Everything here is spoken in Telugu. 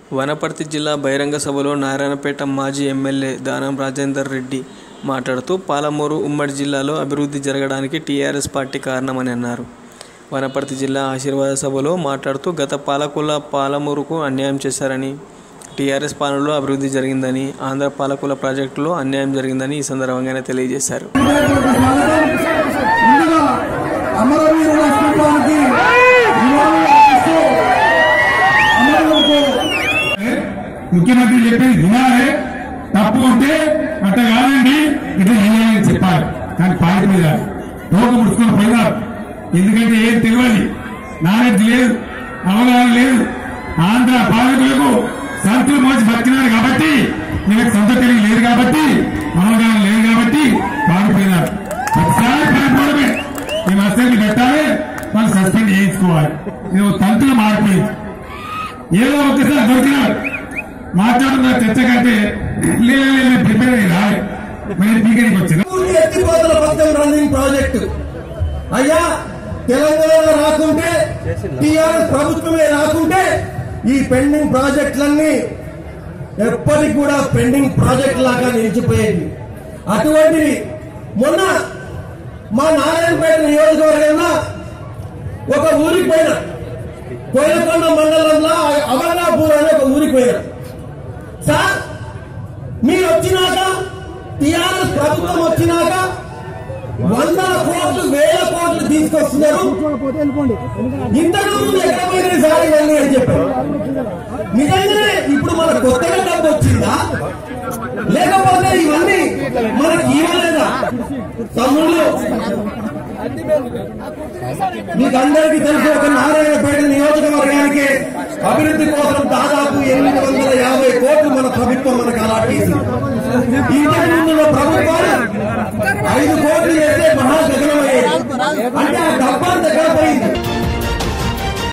వనపర్తి జిల్లా బహిరంగ సభలో నారాయణపేట మాజీ ఎమ్మెల్యే దానం రాజేందర్ రెడ్డి మాట్లాడుతూ పాలమూరు ఉమ్మడి జిల్లాలో అభివృద్ధి జరగడానికి టీఆర్ఎస్ పార్టీ కారణమని అన్నారు వనపర్తి జిల్లా ఆశీర్వాద సభలో మాట్లాడుతూ గత పాలకుల పాలమూరుకు అన్యాయం చేశారని టీఆర్ఎస్ పాలనలో అభివృద్ధి జరిగిందని ఆంధ్ర పాలకుల ప్రాజెక్టులో అన్యాయం జరిగిందని ఈ సందర్భంగా తెలియజేశారు ముందుగా అమరవీరుల స్థూపానికి నివాళులు అర్పిస్తూ అమరులకు ముఖ్యమంత్రి చెప్పేది వినాలి తప్పు ఉంటే అట్ట కాదండి ఇది చేయాలని చెప్పాలి కానీ పారిపోయి తోక ముడుచుకొని పోయినారు ఎందుకంటే ఏం తెలియదు నాలెడ్జ్ లేదు అవగాహన లేదు ఆంధ్ర పాలకులకు సంతులు మోసి బతికినారు కాబట్టి వీళ్ళకి సొంత తెలివి లేదు కాబట్టి అవగాహన లేదు కాబట్టి పారిపోయినారు ఒకసారి పారిపోవడమే మేము అసలు పెట్టాలి వాళ్ళు సస్పెండ్ చేయించుకోవాలి ఇది ఒక తంతులు మారిపోయింది ఏదో ఒకసారి దొరికినాడు మాట్లాడుతున్న చర్చ కంటే లేదు ప్రిపేర్ అయ్యి రాలే మరి పీకరికి వచ్చిన పూర్తి ఎత్తిపోతల పథకం రన్నింగ్ ప్రాజెక్టు అయ్యా తెలంగాణ రాకుంటే టీఆర్ఎస్ ప్రభుత్వమే రాకుంటే ఈ పెండింగ్ ప్రాజెక్టులన్నీ ఎప్పటికి కూడా పెండింగ్ ప్రాజెక్ట్ లాగా నిలిచిపోయేది అటువంటిది మొన్న మా నారాయణపేట నియోజకవర్గంలో ఒక ఊరికి పోయినా కోయలకొండ మండలంలో అమర్నాపూర్ అనే ఒక ఊరికి పోయినా సార్ మీరు వచ్చినాక టిఆర్ఎస్ ప్రభుత్వం వచ్చినాక వందల కోట్లు వేల కోట్లు తీసుకొస్తున్నారు ఇంతకు ముందు ఎక్కడ పోయినాయి సార్ ఇవన్నీ అని చెప్పారు నిజంగానే ఇప్పుడు మన కొత్తగా డబ్బు వచ్చిందా లేకపోతే ఇవన్నీ మనకి ఇవ్వలేదా తమ్ముళ్ళు మీకు అందరికీ తెలుసు ఒక నారాయణపేట నియోజకవర్గానికి అభివృద్ధి కోసం దాదాపు ఎనిమిది వందల యాభై కోట్లు మన ప్రభుత్వం మనకు అలాట్ చేసింది ఇంతకు ముందున్న ప్రభుత్వాలు ఐదు కోట్లు చేస్తే మహాగగనం అయ్యేది అంటే ఆ డబ్బాలు దగ్గర పోయి